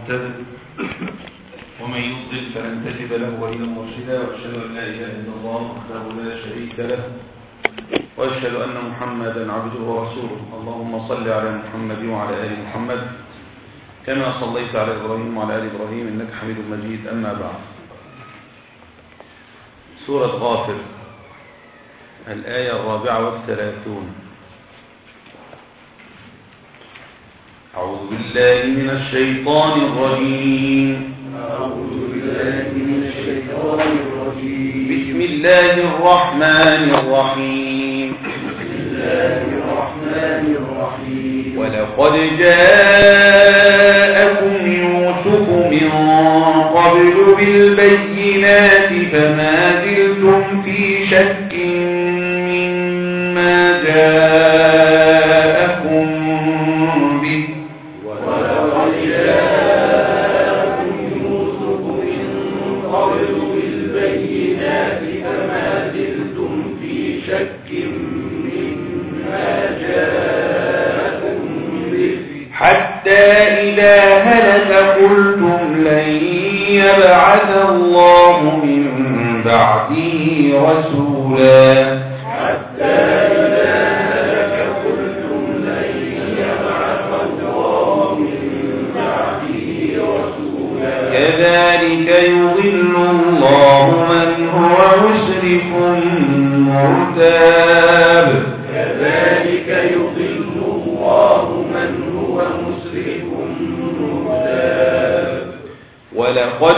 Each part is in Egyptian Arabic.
مهتد ومن يضلل فلن تجد له وليا مرشدا واشهد ان لا اله الا الله وحده لا شريك له واشهد ان محمدا عبده ورسوله اللهم صل على محمد وعلى ال محمد كما صليت على ابراهيم وعلى ال ابراهيم انك حميد مجيد اما بعد سوره غافر الايه الرابعه والثلاثون أعوذ بالله من الشيطان الرجيم أعوذ بالله من الشيطان الرجيم بسم الله الرحمن الرحيم بسم الله الرحمن الرحيم ولقد جاءكم يوسف من قبل بالبينات فما زلتم في شك مما جاءكم به ولقد جاءكم يوسف من قبل بالبينات فما زلتم في شك مما جاءكم به حتى إذا هلك قلتم لن يبعث الله من بعده رسولا حتى إذا هلك قلتم لن يبعث الله من بعده رسولا كذلك يضل الله من هو مسرف مرتاب كذلك يضل الله من هو مسرف مرتاب ولقد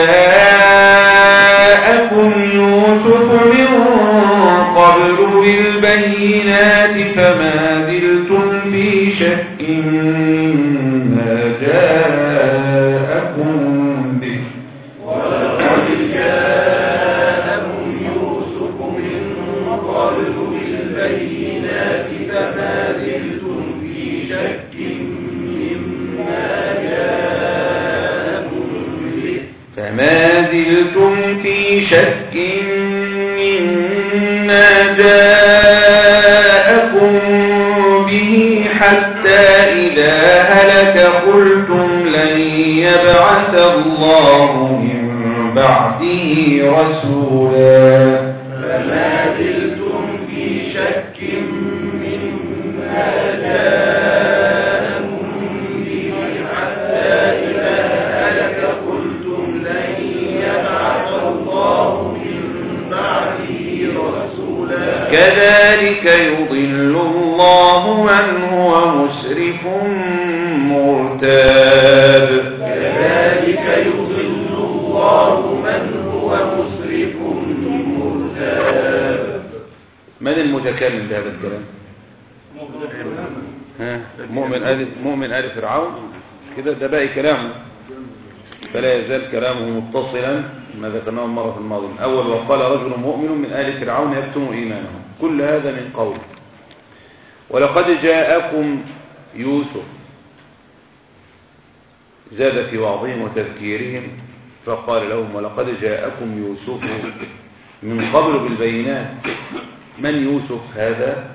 جاءكم يوسف من قبل بالبينات فما زلتم في شك مما جاءكم به ولقد جاءكم يوسف من قبل بالبينات فما زلتم في شك مما جاءكم به فما زلتم في شك مما جاءكم به حتى إذا هلك قلتم لن يبعث الله من بعده رسولا فما زلتم في شك مما جاءكم به حتى إذا هلك قلتم لن يبعث الله من بعده رسولا كذلك يضل الله من هو مسرف مرتاب كذلك يضل الله من هو مسرف مرتاب من المتكلم بهذا الكلام ها مؤمن آل مؤمن آل فرعون كده ده باقي كلامه فلا يزال كلامه متصلا ما ذكرناه المرة الماضية أول وقال رجل مؤمن من آل فرعون يكتم إيمانه كل هذا من قول ولقد جاءكم يوسف زاد في وعظهم وتذكيرهم فقال لهم ولقد جاءكم يوسف من قبل بالبينات من يوسف هذا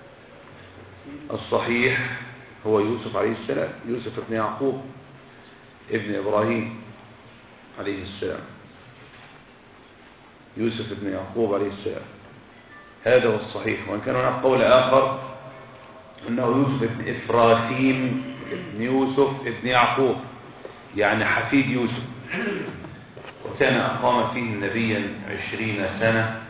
الصحيح هو يوسف عليه السلام يوسف ابن يعقوب ابن إبراهيم عليه السلام يوسف ابن يعقوب عليه السلام هذا هو الصحيح وإن كان هناك قول آخر أنه يوسف ابن إفراثيم ابن يوسف ابن يعقوب يعني حفيد يوسف وكان أقام فيه نبيا عشرين سنة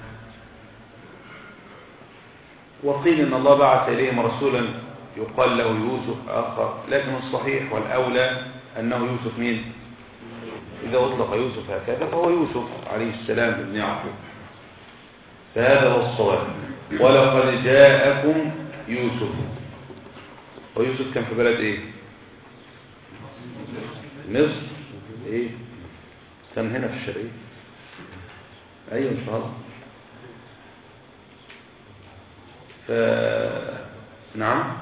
وقيل ان الله بعث اليهم رسولا يقال له يوسف اخر لكن الصحيح والاولى انه يوسف مين اذا اطلق يوسف هكذا فهو يوسف عليه السلام ابن يعقوب فهذا هو الصواب ولقد جاءكم يوسف ويوسف كان في بلد ايه مصر ايه كان هنا في الشرقية ايوه ان شاء الله ف... نعم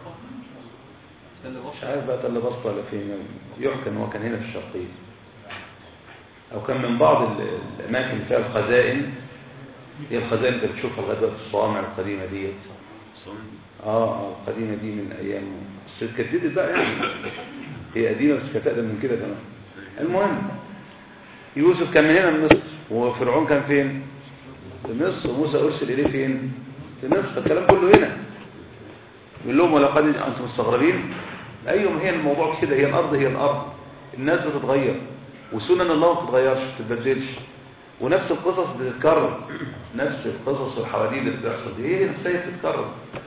مش عارف بقى تل بسطة ولا فين يحكى ان هو كان هنا في الشرقية او كان من بعض ال- الاماكن اللي فيها الخزائن هي الخزائن اللي بتشوفها لغايه دلوقتي الصوامع القديمه ديت اه اه القديمه دي من ايام بس اتجددت بقى يعني هي قديمة بس كانت أقدم من كده كمان المهم يوسف كان من هنا من مصر وفرعون كان فين في مصر وموسى أرسل إليه فين في مصر الكلام كله هنا يقول لهم ولقد أنتم مستغربين أيوم هي الموضوع كده هي الأرض هي الأرض الناس بتتغير وسنن الله ما بتتغيرش ما بتتبدلش ونفس القصص بتتكرر نفس القصص والحواديت اللي بتحصل دي هي نفسها بتتكرر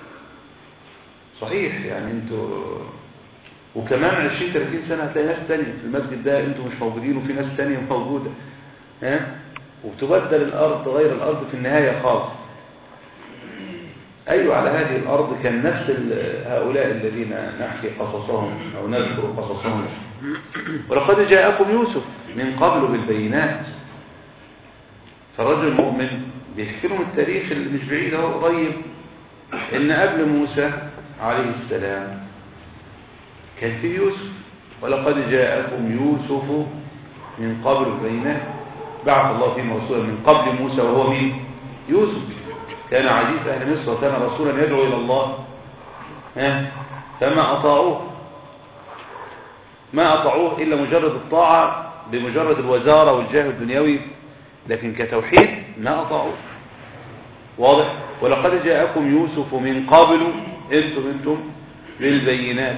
صحيح يعني انتوا وكمان 20 30 سنه هتلاقي ناس تانية في المسجد ده انتوا مش موجودين وفي ناس تانية موجوده ها وبتبدل الارض غير الارض في النهايه خالص ايوه على هذه الارض كان نفس هؤلاء الذين نحكي قصصهم او نذكر قصصهم ولقد جاءكم يوسف من قبل بالبينات فالرجل المؤمن بيحكي لهم التاريخ اللي مش بعيد اهو قريب ان قبل موسى عليه السلام كان في يوسف ولقد جاءكم يوسف من قبل بالبينات بعث الله فيهم رسولا من قبل موسى وهو مين يوسف كان عزيز اهل مصر وكان رسولا يدعو الى الله ها فما اطاعوه ما اطاعوه الا مجرد الطاعه بمجرد الوزاره والجاه الدنيوي لكن كتوحيد ما أطاعوا واضح ولقد جاءكم يوسف من قبل انتم انتم بالبينات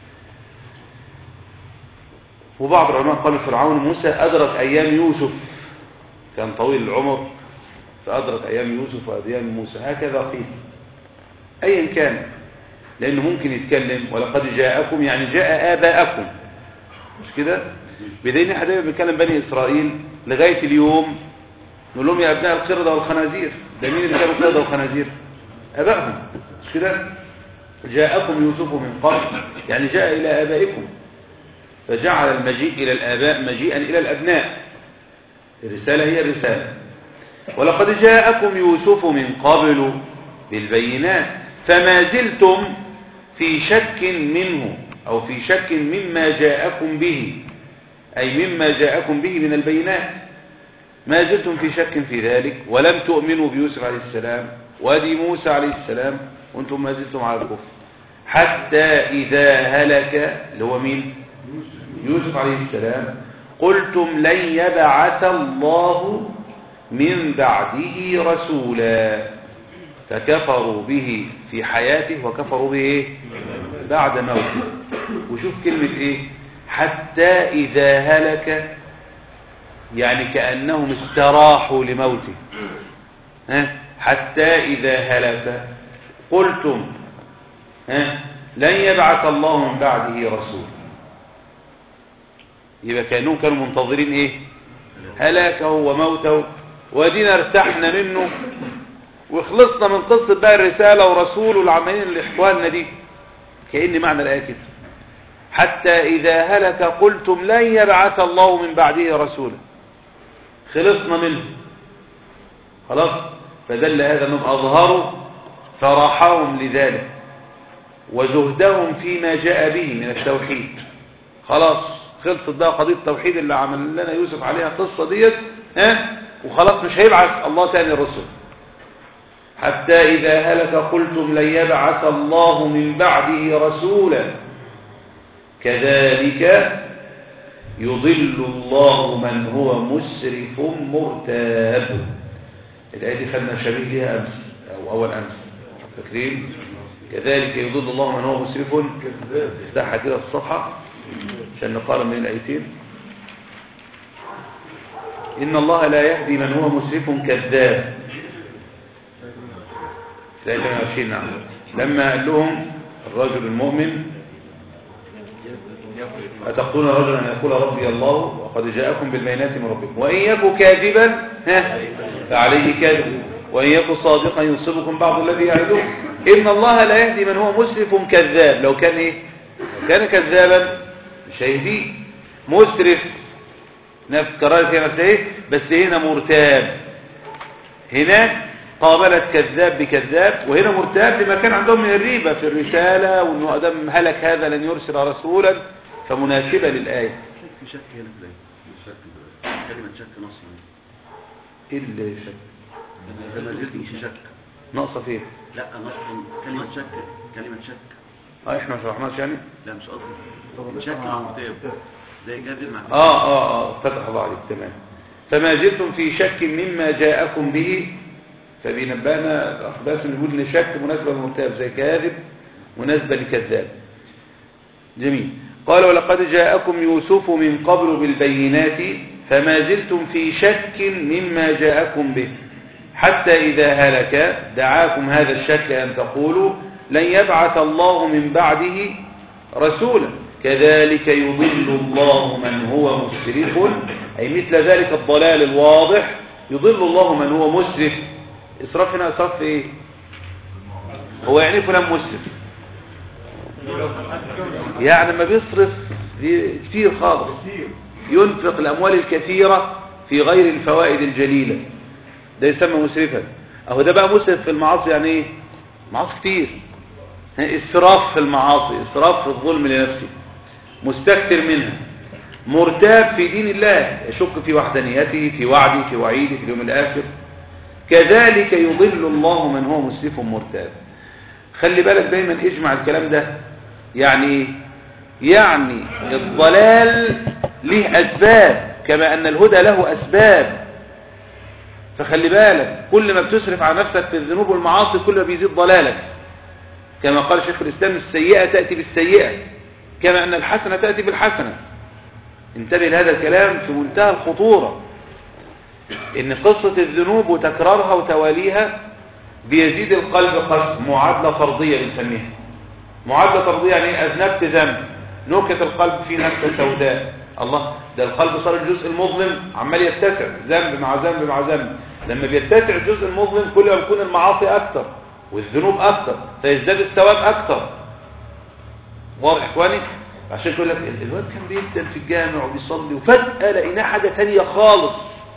وبعض العلماء قالوا فرعون موسى أدرك أيام يوسف كان طويل العمر فأدرك أيام يوسف وأيام موسى هكذا قيل أيا كان لأنه ممكن يتكلم ولقد جاءكم يعني جاء آباءكم مش كده بدين احنا دايما بنتكلم بني إسرائيل لغاية اليوم نقول لهم يا أبناء القردة والخنازير ده مين اللي جاب القردة والخنازير أبائهم مش كده جاءكم يوسف من قبل يعني جاء إلى آبائكم فجعل المجيء إلى الآباء مجيئا إلى الأبناء الرسالة هي الرسالة ولقد جاءكم يوسف من قبل بالبينات فما زلتم في شك منه أو في شك مما جاءكم به أي مما جاءكم به من البينات ما زلتم في شك في ذلك ولم تؤمنوا بيوسف عليه السلام ودي موسى عليه السلام وانتم ما زلتم على الكفر حتى إذا هلك اللي هو مين يوسف عليه السلام قلتم لن يبعث الله من بعده رسولا فكفروا به في حياته وكفروا به بعد موته وشوف كلمة ايه حتى إذا هلك يعني كأنهم استراحوا لموته ها حتى إذا هلك قلتم ها لن يبعث الله من بعده رسول يبقى كأنهم كانوا منتظرين ايه هلاكه وموته ودينا ارتحنا منه وخلصنا من قصة بقى الرسالة ورسول والعملين اللي احوالنا دي كأن معنى الآية كده حتى إذا هلك قلتم لن يبعث الله من بعده رسولا خلصنا منه خلاص فدل هذا أنهم أظهروا فرحهم لذلك وزهدهم فيما جاء به من التوحيد خلاص خلصت بقى قضية التوحيد اللي عمل لنا يوسف عليها قصة ديت ها وخلاص مش هيبعث الله تاني الرسل حتى إذا هلك قلتم لن يبعث الله من بعده رسولا كذلك يضل الله من هو مسرف مرتاب الآية دي خدنا شبيه ليها أمس أو أول أمس فاكرين كذلك يضل الله من هو مسرف افتحها كده الصفحة عشان نقارن بين الآيتين إن الله لا يهدي من هو مسرف كذاب لا 28 نعم لما قال لهم الرجل المؤمن أتقتلون رجلا أن يقول ربي الله وقد جاءكم بالبينات من ربكم وإن يكن كاذبا ها فعليه كاذب وإن يكن صادقا يصيبكم بعض الذي يعدون إن الله لا يهدي من هو مسرف كذاب لو كان إيه لو كان كذابا مش هيهديه مسرف نفس كرار في نفسه إيه بس هنا مرتاب هناك قابلت كذاب بكذاب وهنا مرتاب لما كان عندهم من الريبة في الرسالة وأنه أدم هلك هذا لن يرسل رسولا فمناسبة للآية في شك هنا في الآية شك كلمة شك نصا إيه اللي شك زي ما زلت في شك ناقصة فين لا نصا كلمة شك كلمة شك اه احنا ما شرحناش يعني لا مش قصدي شك مع مرتاب زي كاذب مع اه اه اه فتح الله عليك تمام فما زلتم في شك مما جاءكم به فبينبأنا أخباس نقول إن شك مناسبة للمرتاب زي كاذب مناسبة لكذاب جميل قال ولقد جاءكم يوسف من قبل بالبينات فما زلتم في شك مما جاءكم به حتى إذا هلك دعاكم هذا الشك أن تقولوا لن يبعث الله من بعده رسولا كذلك يضل الله من هو مسرف أي مثل ذلك الضلال الواضح يضل الله من هو مسرف إسراف هنا إسراف في إيه هو يعني فلان مسرف يعني ما بيصرف كتير خالص ينفق الأموال الكثيرة في غير الفوائد الجليلة ده يسمى مسرفا أهو ده بقى مسرف في المعاصي يعني إيه معاصي كتير إسراف في المعاصي إسراف في الظلم لنفسه مستكثر منها مرتاب في دين الله يشك في وحدانيته في وعده في وعيده في اليوم الآخر كذلك يضل الله من هو مسرف مرتاب خلي بالك دايما اجمع الكلام ده يعني يعني الضلال له أسباب كما أن الهدى له أسباب فخلي بالك كل ما بتسرف على نفسك في الذنوب والمعاصي كل ما بيزيد ضلالك كما قال شيخ الإسلام السيئة تأتي بالسيئة كما أن الحسنة تأتي بالحسنة انتبه لهذا الكلام في منتهى الخطورة ان قصة الذنوب وتكرارها وتواليها بيزيد القلب قسم معادلة فرضية بنسميها معادلة فرضية يعني أذنبت ذنب نكت القلب فيه نكتة سوداء الله ده القلب صار الجزء المظلم عمال يتسع ذنب مع ذنب مع ذنب لما بيتسع الجزء المظلم كل ما يكون المعاصي أكثر والذنوب أكثر فيزداد الثواب أكثر واضح إخواني عشان يقول لك الواد كان بيبدأ في الجامع وبيصلي وفجأة لقيناه حاجة تانية خالص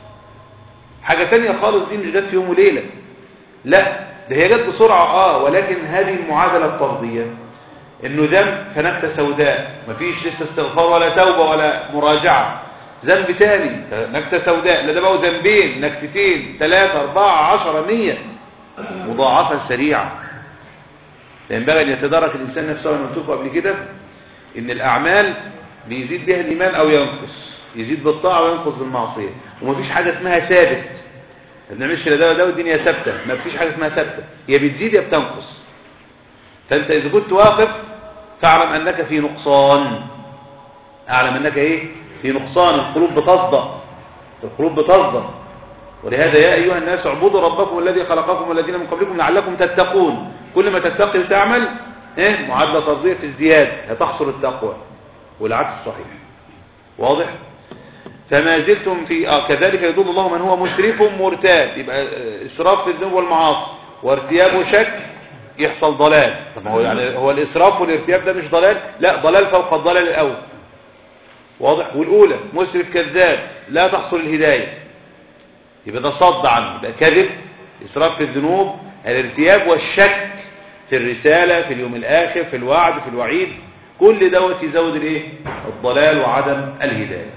حاجة تانية خالص دي مش جت في يوم وليلة لا ده هي جت بسرعة اه ولكن هذه المعادلة الطردية انه ذنب فنكتة سوداء مفيش لسه استغفار ولا توبة ولا مراجعة ذنب تاني نكتة سوداء لا ده بقوا ذنبين نكتتين ثلاثة أربعة عشرة مية مضاعفة سريعة ينبغي أن يتدارك الإنسان نفسه أنا قلت قبل كده إن الأعمال بيزيد بها الإيمان أو ينقص يزيد بالطاعة وينقص بالمعصية ومفيش حاجة اسمها ثابت ما بنعملش لا ده ولا ده والدنيا ثابتة ما فيش حاجة اسمها ثابتة يا بتزيد يا بتنقص فأنت إذا كنت واقف فاعلم أنك في نقصان أعلم أنك إيه في نقصان القلوب بتصدى القلوب بتصدى ولهذا يا أيها الناس اعبدوا ربكم الذي خلقكم والذين من قبلكم لعلكم تتقون كل ما تتقي وتعمل إيه معادلة ترضية في الزياد هتحصل التقوى والعكس صحيح واضح فما زلتم في آه كذلك يضل الله من هو مسرف مرتاب يبقى إسراف في الذنوب والمعاصي وارتياب وشك يحصل ضلال طب هو يعني هو الإسراف والارتياب ده مش ضلال لا ضلال فوق الضلال الأول واضح والأولى مسرف كذاب لا تحصل الهداية يبقى ده صد عنه يبقى كذب إسراف في الذنوب الارتياب والشك في الرسالة في اليوم الآخر في الوعد في الوعيد كل دوت يزود الايه الضلال وعدم الهداية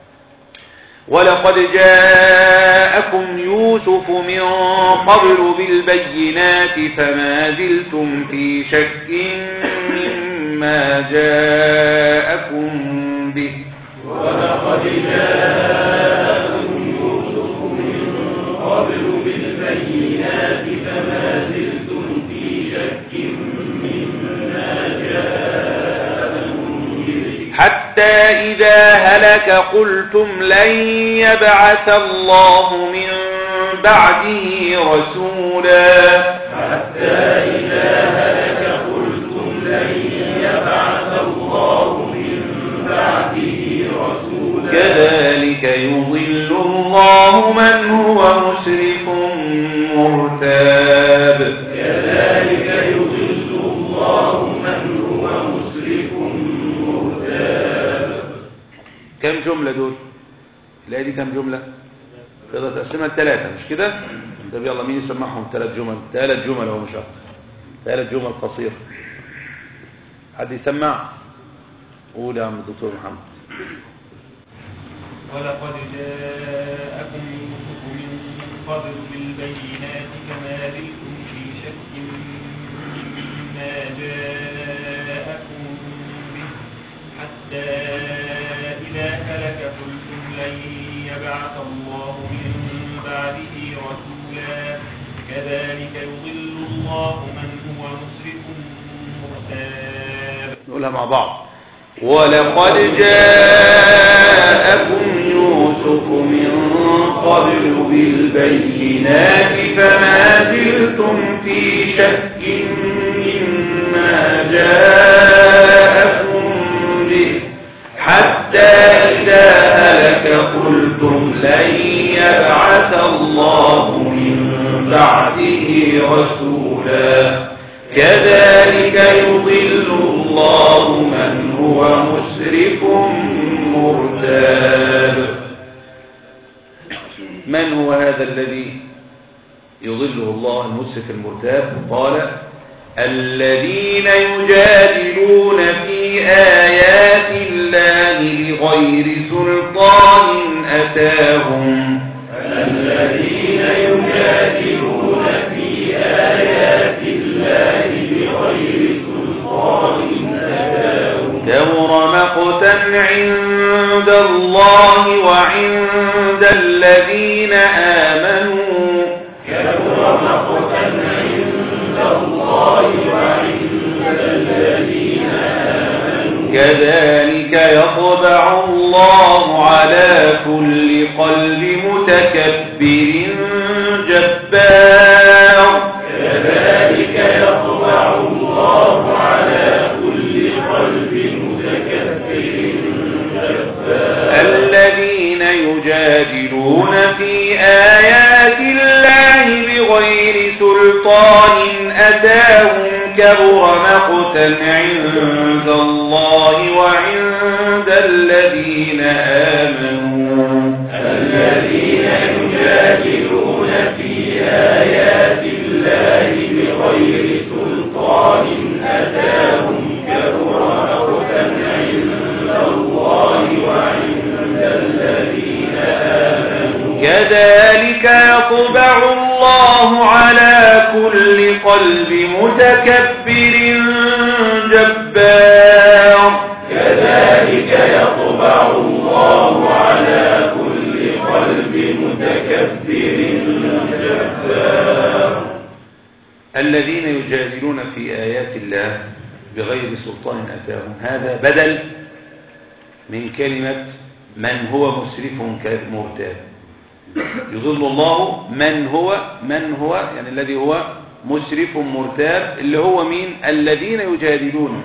ولقد جاءكم يوسف من قبل بالبينات فما زلتم في شك مما جاءكم به ولقد جاءكم يوسف من قبل بالبينات فما زلتم في شك مما جاءكم به حتى إذا هلك قلتم لن يبعث الله من بعده رسولا حتى إذا هلك قلتم لن يبعث الله من بعده رسولا كذلك يضل الله من هو مسرف مرتاب كذلك يضل الله من هو مسرف مرتاب كم جملة دول الآية دي كم جملة تقدر تقسمها لثلاثة مش كده طب يلا مين يسمعهم ثلاث جمل ثلاث جمل هو مش أكتر ثلاث جمل قصيرة حد يسمع قول يا عم الدكتور محمد ولقد جاءكم يوسف من قبل بالبينات فما زلتم في شك مما جاءكم نقولها مع بعض ولقد جاءكم يوسف من قبل بالبينات فما زلتم في شك مما جاءكم به حتى إذا هلك قلتم لن يبعث الله من بعده رسولا كذلك يضل الله من هو مسرف مرتاب من هو هذا الذي يضله الله المسرف المرتاب قال الذين يجادلون في آيات الله بغير سلطان أتاهم الذين يجادلون في آيات الله بغير سلطان أتاهم كبر مقتا عند الله وعند الذين آمنوا كبر مقتا عند الله وعند الذين آمنوا كذلك يطبع الله على كل قلب متكبر جبار كذلك يطبع الله على كل قلب متكبر جبار الذين يجادلون في آيات الله بغير سلطان أتاهم كبر مقتا عند الله وعند الذين آمنوا الذين يجادلون في آيات الله بغير سلطان أتاهم كبر مقتا عند الله وعند الذين آمنوا كذلك يطبع الله على كل قلب متكبر جبار كذلك يطبع الله على كل قلب متكبر جبار الذين يجادلون في آيات الله بغير سلطان أتاهم هذا بدل من كلمة من هو مسرف مرتاب يظل الله من هو من هو يعني الذي هو مسرف مرتاب اللي هو مين الذين يجادلون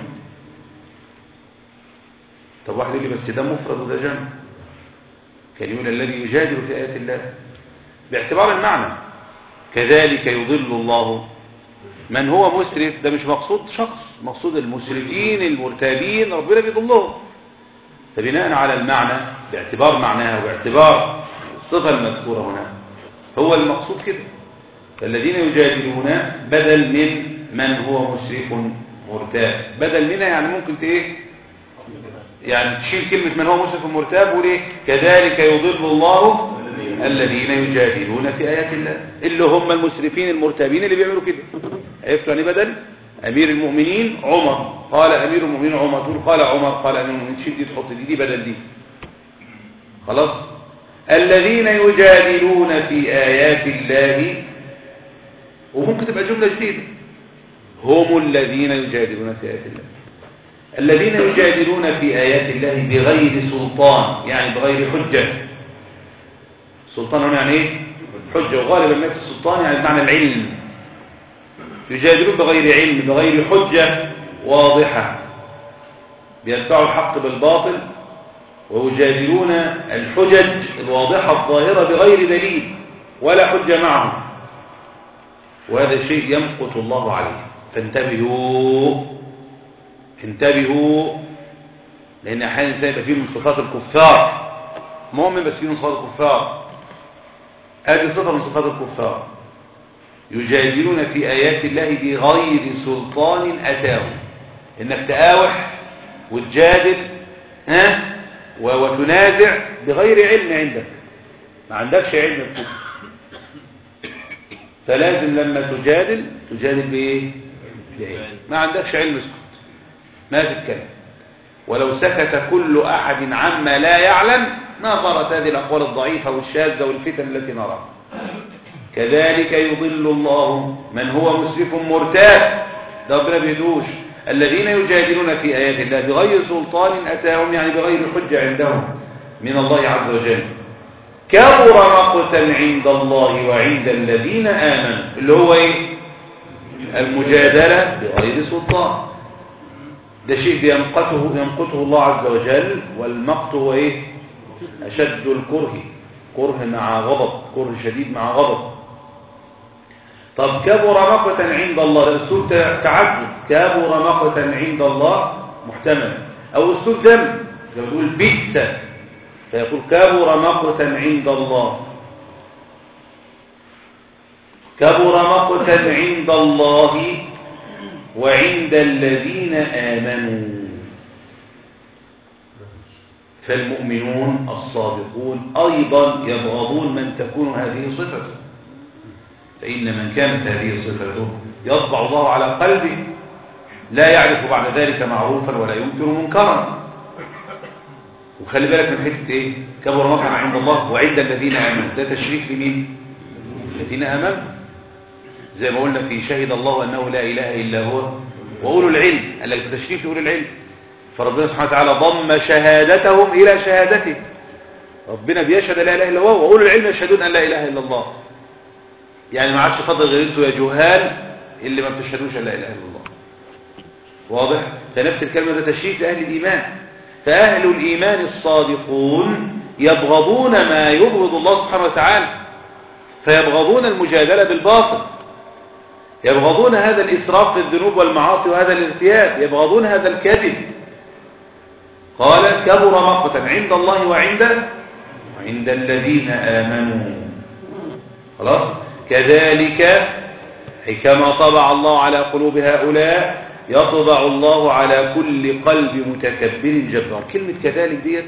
طب واحد يقول لي بس ده مفرد وده جمع كان يقول الذي يجادل في آيات الله باعتبار المعنى كذلك يضل الله من هو مسرف ده مش مقصود شخص مقصود المسرفين المرتابين ربنا بيضلهم فبناء على المعنى باعتبار معناها وباعتبار الصفة المذكورة هنا هو المقصود كده فالذين يجادلون بدل من من هو مسرف مرتاب بدل منها يعني ممكن ت- ايه يعني تشيل كلمة من هو مسرف مرتاب وليه كذلك يضل الله الذين يجادلون في آيات الله اللي هم المسرفين المرتابين اللي بيعملوا كده عرفتوا يعني بدل أمير المؤمنين عمر قال أمير المؤمنين عمر تقول قال عمر قال أمير المؤمنين شيل دي تحط دي دي بدل دي خلاص الذين يجادلون في آيات الله وممكن تبقى جملة جديدة هم الذين يجادلون في آيات الله الذين يجادلون في آيات الله بغير سلطان يعني بغير حجة سلطان هنا يعني ايه حجة وغالبا ما في السلطان يعني بمعنى العلم يجادلون بغير علم بغير حجة واضحة بيتبعوا الحق بالباطل ويجادلون الحجج الواضحة الظاهرة بغير دليل ولا حجة معهم وهذا شيء يمقت الله عليه فانتبهوا انتبهوا لأن أحيانا يبقى فيه من صفات الكفار مؤمن بس فيه من صفات الكفار هذه صفة من صفات الكفار يجادلون في آيات الله بغير سلطان أتاهم إنك تآوح وتجادل ها و- وتنازع بغير علم عندك ما عندكش علم الكفر فلازم لما تجادل تجادل بإيه بعلم ما عندكش علم اسكت ما تتكلم ولو سكت كل أحد عما لا يعلم ما ظهرت هذه الأقوال الضعيفة والشاذة والفتن التي نراها كذلك يضل الله من هو مسرف مرتاب ده ربنا بيدوش الذين يجادلون في آيات الله بغير سلطان أتاهم يعني بغير حجة عندهم من الله عز وجل كبر مقتا عند الله وعند الذين آمنوا اللي هو ايه المجادلة بغير سلطان ده شيء ينقته ينقته الله عز وجل والمقت هو ايه اشد الكره كره مع غضب كره شديد مع غضب طب كبر مقتا عند الله ده اسلوب تعدد كبر مقتا عند الله محتمل او اسلوب ذنب زي ما بيقول بئس فيقول كبر مقتا عند الله كبر مقتا عند الله وعند الذين آمنوا فالمؤمنون الصادقون أيضا يبغضون من تكون هذه صفته فإن من كانت هذه صفته يطبع الله على قلبه لا يعرف بعد ذلك معروفا ولا ينكر منكرا وخلي بالك من حته ايه كبر مقتا عند الله وعند الذين امنوا ده تشريف لمين الذين امنوا زي ما قلنا في شهد الله انه لا اله الا هو واولو العلم قال لك تشريف لاولو العلم فربنا سبحانه وتعالى ضم شهادتهم الى شهادته ربنا بيشهد لا اله الا هو واولو العلم يشهدون ان لا اله الا الله يعني ما عادش فضل غير انتوا يا جهال اللي ما بتشهدوش ان لا اله الا الله واضح فنفس الكلمه ده تشريف لاهل الايمان فأهل الإيمان الصادقون يبغضون ما يبغض الله سبحانه وتعالى فيبغضون المجادلة بالباطل يبغضون هذا الإسراف في الذنوب والمعاصي وهذا الارتياب يبغضون هذا الكذب قال كبر مقتا عند الله وعند وعند الذين آمنوا خلاص كذلك أي كما طبع الله على قلوب هؤلاء يطبع الله على كل قلب متكبر جبار كلمة كذلك ديت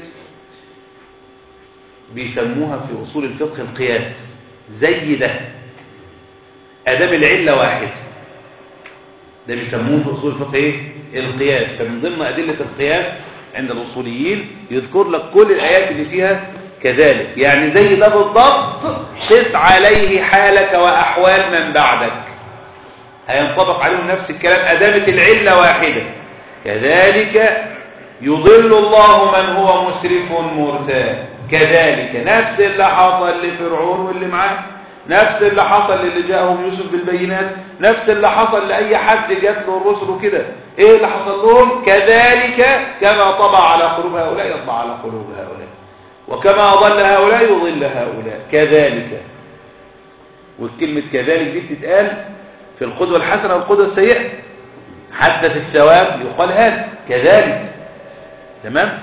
بيسموها في أصول الفقه القياس زي ده أدام العلة واحد ده بيسموه في أصول الفقه إيه؟ القياس فمن ضمن أدلة القياس عند الأصوليين يذكر لك كل الآيات اللي فيها كذلك يعني زي ده بالضبط قس عليه حالك وأحوال من بعدك هينطبق عليهم نفس الكلام أدامة العلة واحدة كذلك يضل الله من هو مسرف مرتاب كذلك نفس اللي حصل لفرعون واللي معاه نفس اللي حصل للي جاءهم يوسف بالبينات نفس اللي حصل لأي حد جات له الرسل وكده ايه اللي حصل لهم كذلك كما طبع على قلوب هؤلاء يطبع على قلوب هؤلاء وكما أضل هؤلاء يضل هؤلاء كذلك والكلمة كذلك دي بتتقال في القدوة الحسنة والقدوة السيئة حتى في الثواب يقال هذا كذلك تمام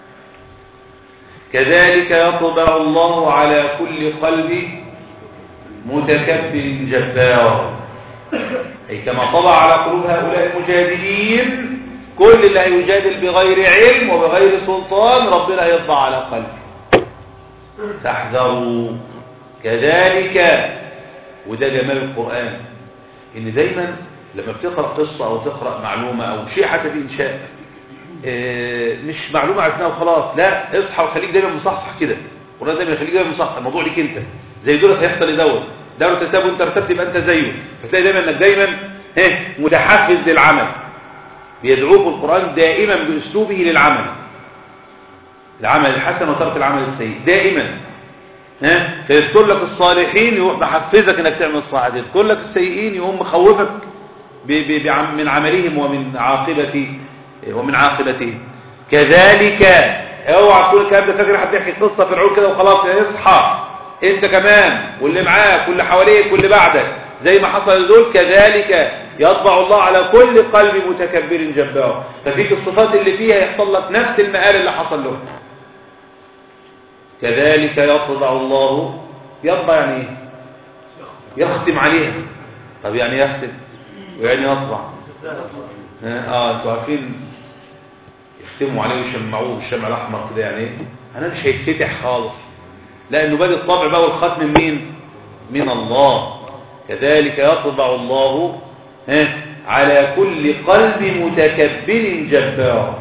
كذلك يطبع الله على كل قلب متكبر جبار أي كما طبع على قلوب هؤلاء المجادلين كل اللي هيجادل بغير علم وبغير سلطان ربنا يطبع على قلبه تحذروا كذلك وده جمال القرآن ان دايما لما بتقرأ قصة او تقرأ معلومة او شيء حتى في انشاء اه مش معلومة عرفناها وخلاص لا اصحى وخليك دايما مصحصح كده القرآن دايما يخليك دايما مصحصح الموضوع ليك انت زي دول هيحصل لدول دولة ترتب وانت ارتبت يبقى انت زيه فتلاقي دايما انك دايما اه متحفز للعمل بيدعوك القرآن دائما باسلوبه للعمل العمل الحسن وترك العمل السيء دائما ها فيذكر لك الصالحين يروح محفزك انك تعمل الصالحات يذكر لك السيئين يقوم مخوفك ب ب ب من عملهم ومن عاقبة ومن عاقبتهم كذلك اوعى تقول الكلام ده فاكر حد يحكي قصه فرعون كده وخلاص يا اصحى انت كمان واللي معاك واللي حواليك واللي بعدك زي ما حصل لدول كذلك يطبع الله على كل قلب متكبر جبار ففيك الصفات اللي فيها يحصل لك نفس المآل اللي حصل له كذلك يطبع الله يطبع يعني ايه يختم عليها طب يعني يختم ويعني يطبع اه انتوا عارفين يختموا عليه ويشمعوه بالشمع الاحمر كده يعني ايه انا مش هيتفتح خالص لانه بادئ الطبع بقى والختم من مين من الله كذلك يطبع الله ها على كل قلب متكبر جبار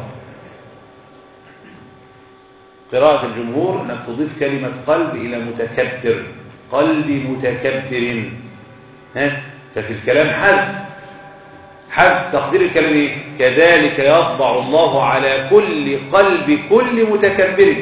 قراءة الجمهور أنك تضيف كلمة قلب إلى متكبر قلب متكبر ها ففي الكلام حذف حد تقدير الكلام ايه كذلك يطبع الله على كل قلب كل متكبر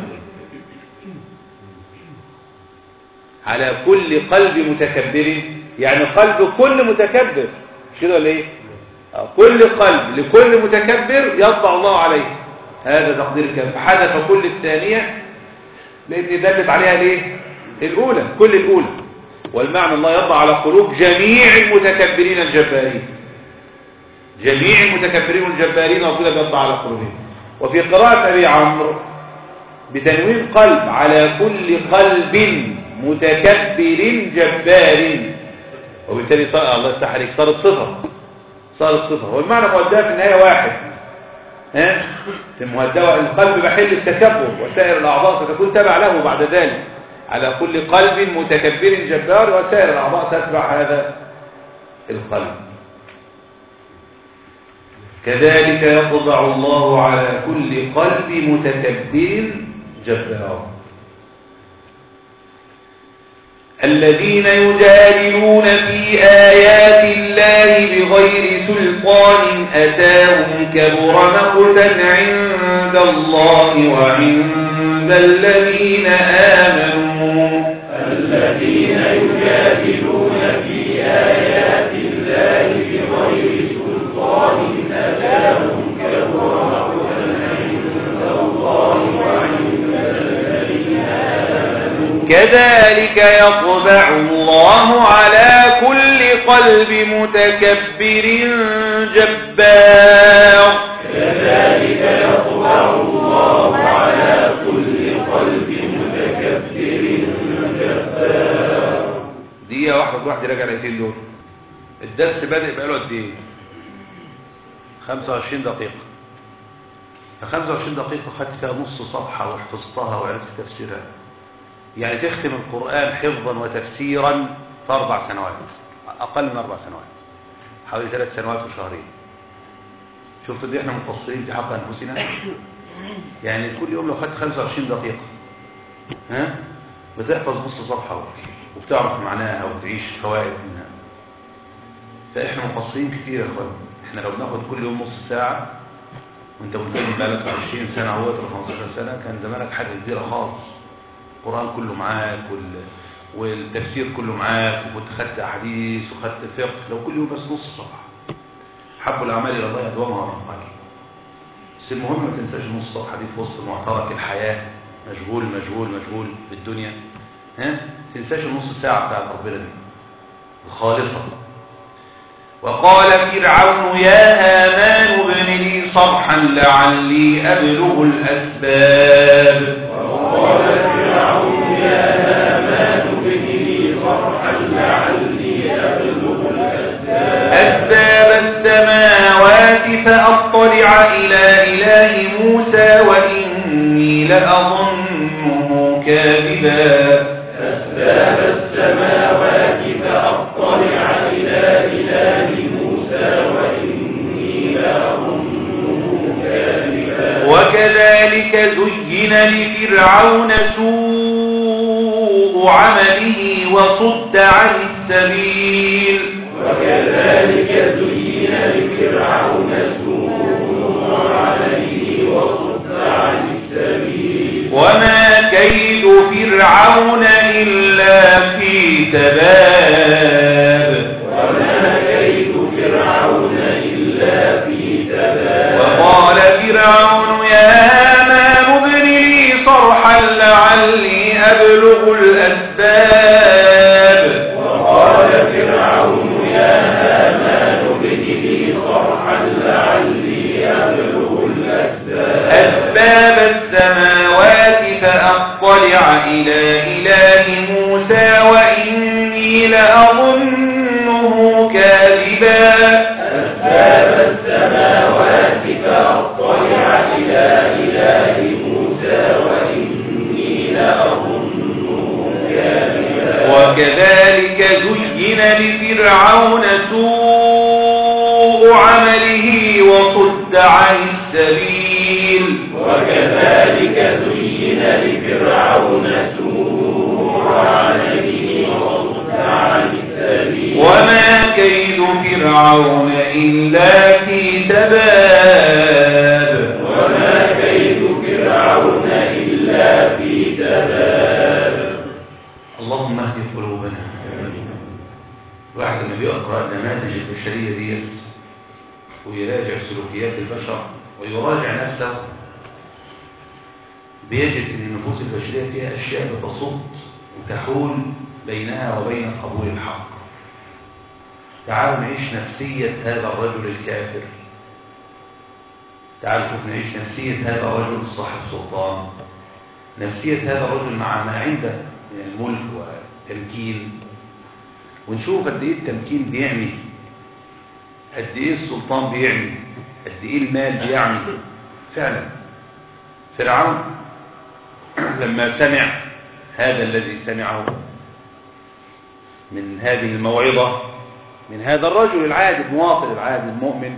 على كل قلب متكبر يعني قلب كل متكبر مش كده ولا ايه آه، كل قلب لكل متكبر يطبع الله عليه هذا تقدير الكلام حدث كل الثانية لأن دلت عليها ليه الأولى كل الأولى والمعنى الله يطبع على قلوب جميع المتكبرين الجبارين جميع المتكبرين الجبارين وكده بيطبع على قلوبهم وفي قراءة أبي عمرو بتنوين قلب على كل قلب متكبر جبار وبالتالي صار الله يفتح عليك صارت صفة صارت صفة والمعنى مؤداه في النهاية واحد ها في المهدوة القلب محل التكبر وسائر الأعضاء ستكون تبع له بعد ذلك على كل قلب متكبر جبار وسائر الأعضاء تتبع هذا القلب كذلك يطبع الله على كل قلب متكبر جبار الذين يجادلون في آيات الله بغير سلطان أتاهم كبر مقتا عند الله وعند الذين آمنوا الذين يجادلون في آيات الله بغير سلطان أتاهم كبر مقتا عند الله وعند الذين آمنوا كذلك يطبع الله على كل قلب متكبر جبار كذلك يطبع الله على كل قلب متكبر جبار دقيقة واحدة كل واحد يراجع الايتين دول الدرس بادئ بقاله قد ايه 25 دقيقة ف 25 دقيقة خدت فيها نص صفحة وحفظتها وعرفت تفسيرها يعني تختم القرآن حفظا وتفسيرا في أربع سنوات أقل من أربع سنوات حوالي ثلاث سنوات وشهرين شفت دي احنا مقصرين في حق أنفسنا يعني كل يوم لو خدت 25 دقيقة ها بتحفظ نص صفحة وبتعرف معناها وبتعيش فوائد منها فاحنا مقصرين كتير يا اخوان احنا لو بناخد كل يوم نص ساعة وانت ملتزم بقالك 20 سنة اهوت ولا 15 سنة كان زمانك حاجة كبيرة خالص القرآن كله معاك وال... والتفسير كله معاك وكنت خدت احاديث وخدت فقه لو كل يوم بس نص صفحة حب الاعمال الى الله ادومها وانقاك بس المهم ما تنساش نص صفحة دي في وسط معترك الحياة مشغول مشغول مشغول بالدنيا ها تنساش النص ساعة بتاعت ربنا دي الخالصة وقال فرعون يا هامان ابن لي صرحا لعلي أبلغ الأسباب وقال فرعون يا هامان ابن لي صرحا لعلي أبلغ الأسباب أسباب السماوات فأطلع إلى إله موسى وإني لأظنه كاذبا أسباب السماوات فأطلع إلى إله موسى وإني لأظنه كاذبا وكذلك زين لفرعون سوء عمله وصد عن السبيل وكذلك زين لفرعون سوء عمله وصد عن السبيل وما كيد فرعون إلا في تباب وما كيد فرعون إلا في تباب وقال فرعون يا هامان ابن لي صرحا لعلي أبلغ الأسباب وقال فرعون يا هامان ابن لي صرحا لعلي أبلغ الأسباب أسباب السماوات فأطلع إلى إله موسى وإني لأظنه كاذبا أسباب السماوات فأطلع إلى إله موسى وإني لأظنه كاذبا وكذلك زين لفرعون سوء عمله وصد عن السبيل وكذلك زين لفرعون سوء عمله وصد عن السبيل وما كيد فرعون إلا الواحد لما بيقرأ النماذج البشرية دي ويراجع سلوكيات البشر ويراجع نفسه بيجد ان النفوس البشرية فيها اشياء بتصد وتحول بينها وبين قبول الحق تعالوا نعيش نفسية هذا الرجل الكافر تعالوا شوف نعيش نفسية هذا الرجل صاحب سلطان نفسية هذا الرجل مع ما عنده من الملك والتمكين ونشوف قد ايه التمكين بيعمل قد ايه السلطان بيعمل قد ايه المال بيعمل فعلا فرعون لما سمع هذا الذي سمعه من هذه الموعظة من هذا الرجل العادي المواطن العادي المؤمن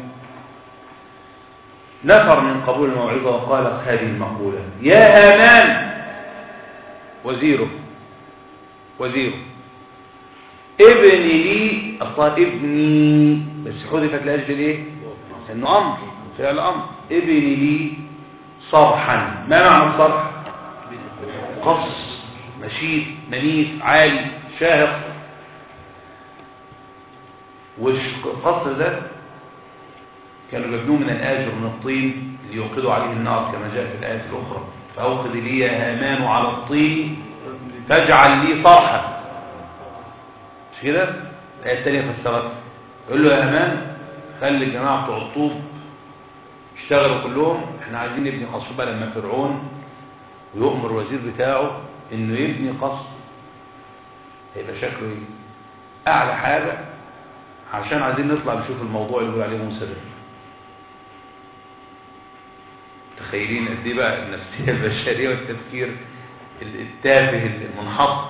نفر من قبول الموعظة وقال هذه المقولة يا هامان وزيره وزيره ابني لي أصلا ابني بس حذفت لأجل ايه انه امر فعل امر ابني لي صرحا ما معنى الصرح قص مشيت منيف عالي شاهق والقصر ده كانوا بيبنوه من الآجر من الطين ليوقدوا عليه النار كما جاء في الآية الأخرى فأوقد لي يا هامان على الطين فاجعل لي صرحا مش كده الآية الثانية فسرت يقول له يا هامان خلي الجماعة بتوع الطوب اشتغلوا كلهم احنا عايزين نبني قصر بقى لما فرعون ويؤمر الوزير بتاعه انه يبني قصر هيبقى شكله ايه اعلى حاجة عشان عايزين نطلع نشوف الموضوع اللي بيقول عليه موسى ده متخيلين قد ايه بقى النفسيه البشريه والتفكير التافه المنحط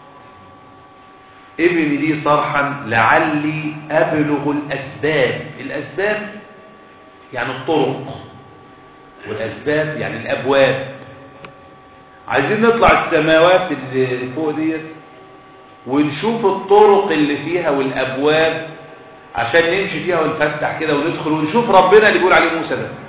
ابني لي صرحا لعلي ابلغ الاسباب الاسباب يعني الطرق والاسباب يعني الابواب عايزين نطلع السماوات اللي فوق ديت ونشوف الطرق اللي فيها والابواب عشان نمشي فيها ونفتح كده وندخل ونشوف ربنا اللي بيقول عليه موسى ده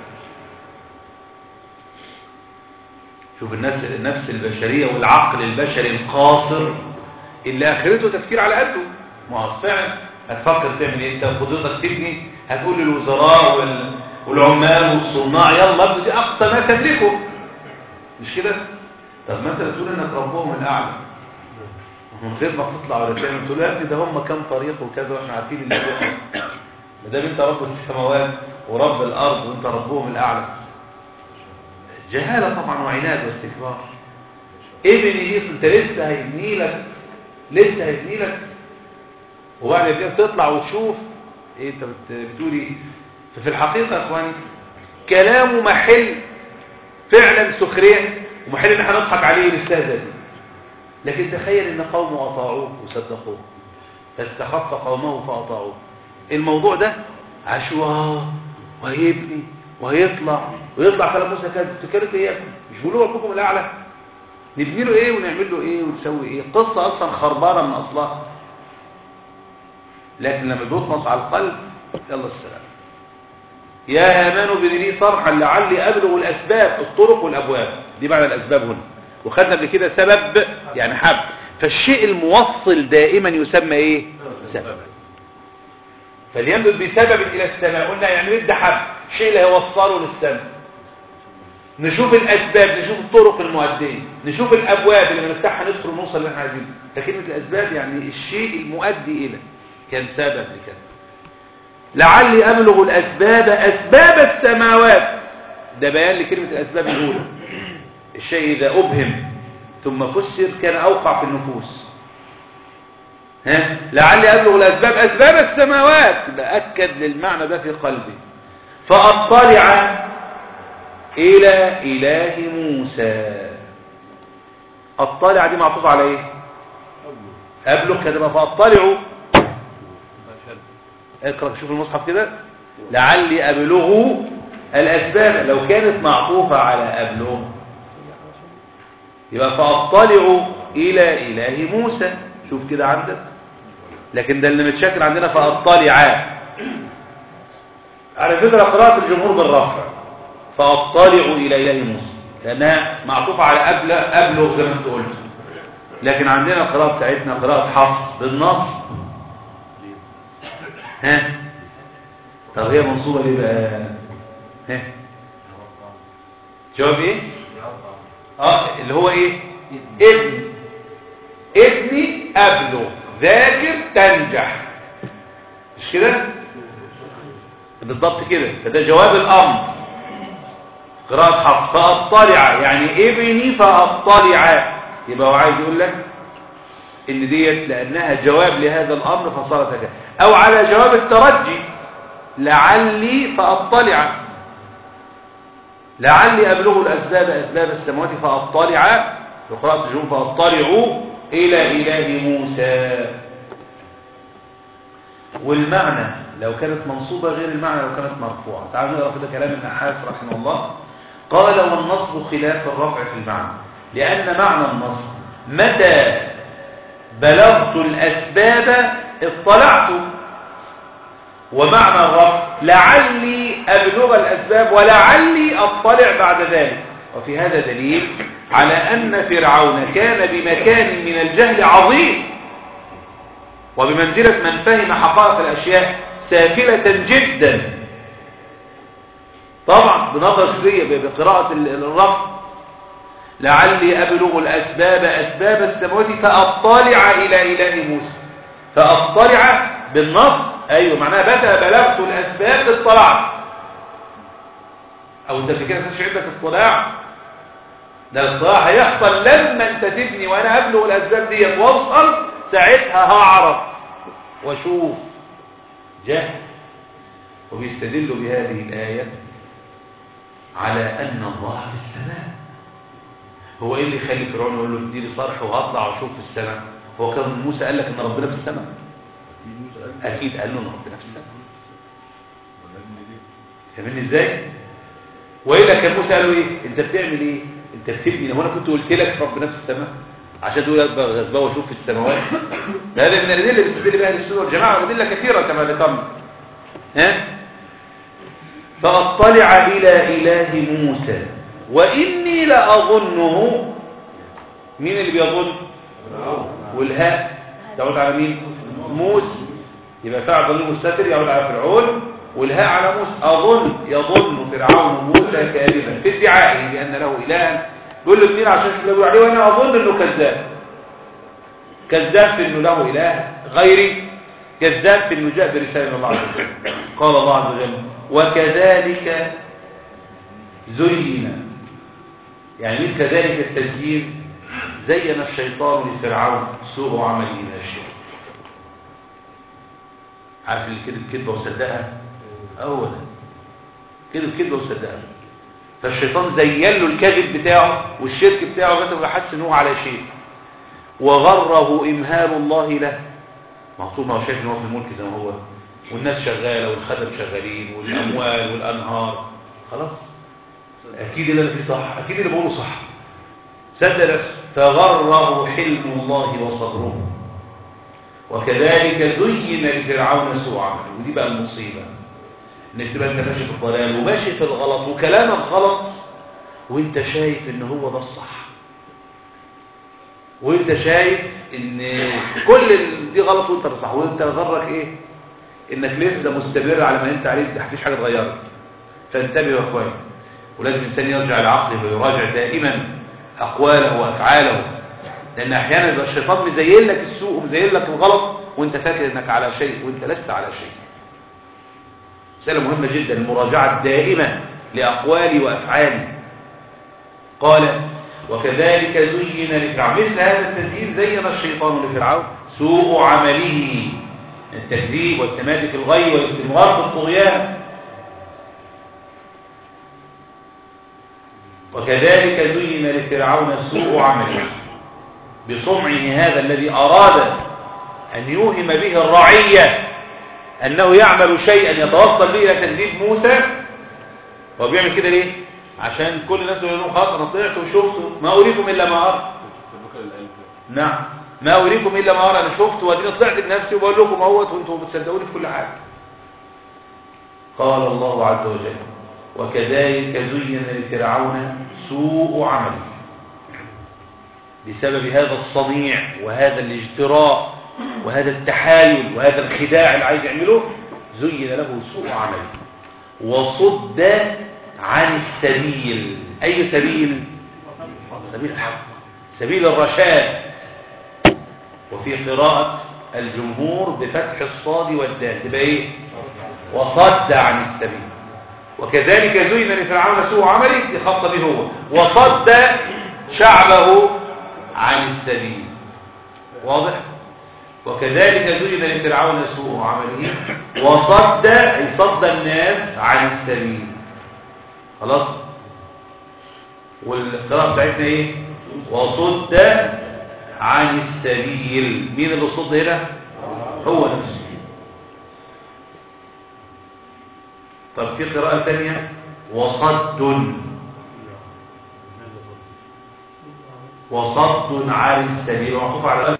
شوف النفس النفس البشريه والعقل البشري القاصر اللي اخرته تفكير على قده ما هو فعلا هتفكر تعمل ايه انت قدرتك تبني هتقول للوزراء وال... والعمال والصناع يلا ابني دي اقصى ما تملكه مش كده طب ما انت بتقول انك ربهم الاعلى من غير ما تطلع ولا تعمل تقول يا ابني ده هم كام طريق وكذا واحنا عارفين اللي بيحصل ما دام انت رب السماوات ورب الارض وانت ربهم الاعلى جهاله طبعا وعناد واستكبار ابني دي انت لسه هيبني لك لسه هيبني لك وبعد كده تطلع وتشوف ايه انت بتقولي ففي الحقيقه يا اخواني كلامه محل فعلا سخريه ومحل ان احنا نضحك عليه ونستهزئ لكن تخيل ان قومه اطاعوه وصدقوه فاستخف قومه فاطاعوه الموضوع ده عشواه وهيبني وهيطلع ويطلع كلام موسى كذا تفتكروا ايه يا ابني مش بيقولوا ربكم الاعلى نبني له ايه ونعمل له ايه ونسوي ايه قصه اصلا خربانه من اصلها لكن لما بيطمس على القلب يلا السلام يا هامان ابن لي صرحا لعلي ابلغ الاسباب الطرق والابواب دي معنى الاسباب هنا وخدنا قبل كده سبب يعني حب فالشيء الموصل دائما يسمى ايه سبب فليمدد بسبب الى السماء قلنا يعني ده حب الشيء اللي هيوصله للسماء نشوف الاسباب نشوف الطرق المؤديه نشوف الابواب اللي بنفتحها ندخل ونوصل اللي احنا عايزينه فكلمه الاسباب يعني الشيء المؤدي الى كان سبب لكذا لعلي ابلغ الاسباب اسباب السماوات ده بيان لكلمه الاسباب الاولى الشيء إذا أبهم ثم فسر كان أوقع في النفوس ها لعلي أبلغ الأسباب أسباب السماوات بأكد للمعنى ده في قلبي فأطلع إلى إله موسى أطلع دي معطوف على إيه أبلغ كده فأطلعوا اقرأ شوف المصحف كده لعلي أبلغ الأسباب لو كانت معطوفة على أبلغ يبقى فأطلع إلى إله موسى شوف كده عندك لكن ده اللي متشكل عندنا فأطلع على فكرة قراءة الجمهور بالرفع فأطلع إلى إله موسى لأنها معطوفة على أبلغ, أبلغ زي ما انت قلت لكن عندنا القراءة بتاعتنا قراءة حفص بالنص ها طب هي منصوبة ليه بقى ها جواب ايه اه اللي هو ايه ابن ابني ابلغ ذاكر تنجح مش كده بالضبط كده فده جواب الامر قراءة حفص فاطلع يعني ابني فاطلع يبقى هو عايز يقول لك ان ديت لانها جواب لهذا الامر فصارت هكذا او على جواب الترجي لعلي فاطلع لعلي ابلغ الاسباب اسباب السماوات فاطلع بقراءة الجمهور فاطلعوا الى اله موسى والمعنى لو كانت منصوبة غير المعنى لو كانت مرفوعة تعالوا نقرأ كده كلام النحاس رحمه الله قال والنصب خلاف الرفع في المعنى لأن معنى النصب متى بلغت الأسباب اطلعت ومعنى الرفع لعلي أبلغ الأسباب ولعلي أطلع بعد ذلك وفي هذا دليل على أن فرعون كان بمكان من الجهل عظيم وبمنزلة من فهم حقائق الأشياء سافلة جدا طبعا بنظر شدية بقراءة الرفع لعلي أبلغ الأسباب أسباب السماوات فأطلع إلى إله موسى فأطلع بالنص أيوه معناها بدأ بلغت الأسباب اطلعت أو أنت في كده مش عندك اطلاع ده الاطلاع هيحصل لما أنت تبني وأنا أبلغ الأسباب دي وأوصل ساعتها هعرف واشوف جهل وبيستدل بهذه الآية على أن الله في السماء هو إيه اللي يخلي فرعون يقول له اديني صرح وهطلع واشوف في السماء هو كان موسى قال لك ان ربنا في السماء اكيد قال له ان ربنا في السماء فاهمني ازاي والا كان موسى قال له ايه انت بتعمل ايه انت بتبني هو انا كنت قلت لك ربنا في السماء عشان تقول ابقى غزبه واشوف في السماوات هذا من الادله اللي بتدل بها السنه والجماعه وادله كثيره كما ذكرنا ها فاطلع الى اله موسى واني لاظنه مين اللي بيظن والهاء تعود على مين موسى يبقى فعل ضمير مستتر يعود على فرعون والهاء على موسى اظن يظن فرعون موسى كاذبا في ادعائه بان له الها بيقول له اثنين عشان يقولوا عليه وانا اظن انه كذاب كذاب في انه له اله غيري كذاب في انه جاء برساله الله عز وجل قال الله عز وجل وكذلك زين يعني من كذلك التزيين زين الشيطان لفرعون سوء عمله من الشرك عارف اللي كذب كذبه وصدقها هو ده كذب كذبه وصدقها فالشيطان زين له الكذب بتاعه والشرك بتاعه لغايه ما حس ان هو على شيء وغره امهال الله له مقصود ما هو شايف ان هو في الملك زي ما هو والناس شغاله والخدم شغالين والاموال والانهار خلاص اكيد اللي انا فيه صح اكيد اللي بقوله صح صدق نفسه فغره حلم الله وصبره وكذلك زين لفرعون سوء عمله ودي بقى المصيبه انك تبقى انت ماشي في الضلال وماشي في الغلط وكلامك غلط وانت شايف ان هو ده الصح وانت شايف ان كل ال- دي غلط وانت صح وانت غرك ايه انك لسه مستمر على ما انت عليه ده مفيش حاجه اتغيرت فانتبه يا اخوان ولازم الانسان يرجع لعقله ويراجع دائما اقواله وافعاله لان احيانا يبقى الشيطان مزين لك السوء ومزين لك الغلط وانت فاكر انك على شيء وانت لست على شيء مسألة مهمة جدا المراجعة الدائمة لأقوالي وأفعالي قال وكذلك زين لفرعون مثل هذا التزيين زين الشيطان لفرعون سوء عمله التكذيب والتمادي في الغي والاستمرار في الطغيان وكذلك زين لفرعون سوء عمله بصنعه هذا الذي أراد أن يوهم به الرعية أنه يعمل شيئا يتوصل به إلى تكذيب موسى هو بيعمل كده ليه؟ عشان كل الناس يقولون له خلاص أنا طلعت وشفت ما أريكم إلا ما أرى نعم ما أريكم إلا ما أرى أنا شفت وأديني طلعت بنفسي وبقول لكم أهوت وأنتم بتصدقوني في كل حاجة قال الله عز وجل وكذلك زين لفرعون سوء عمله بسبب هذا الصنيع وهذا الاجتراء وهذا التحايل وهذا الخداع اللي عايز يعمله زين له سوء عمله وصد عن السبيل أي سبيل سبيل الحق سبيل الرشاد وفي قراءة الجمهور بفتح الصاد والدال تبقى ايه وصد عن السبيل وكذلك زين لفرعون سوء عمله دي خاصه به هو وصد شعبه عن السبيل واضح وكذلك زين لفرعون سوء عمله وصد أي صد الناس عن السبيل خلاص والقراءه بتاعتنا ايه وصد عن السبيل مين اللي صد هنا هو نفسه طب في قراءة ثانية وصد وصد عن السبيل ومعطوف على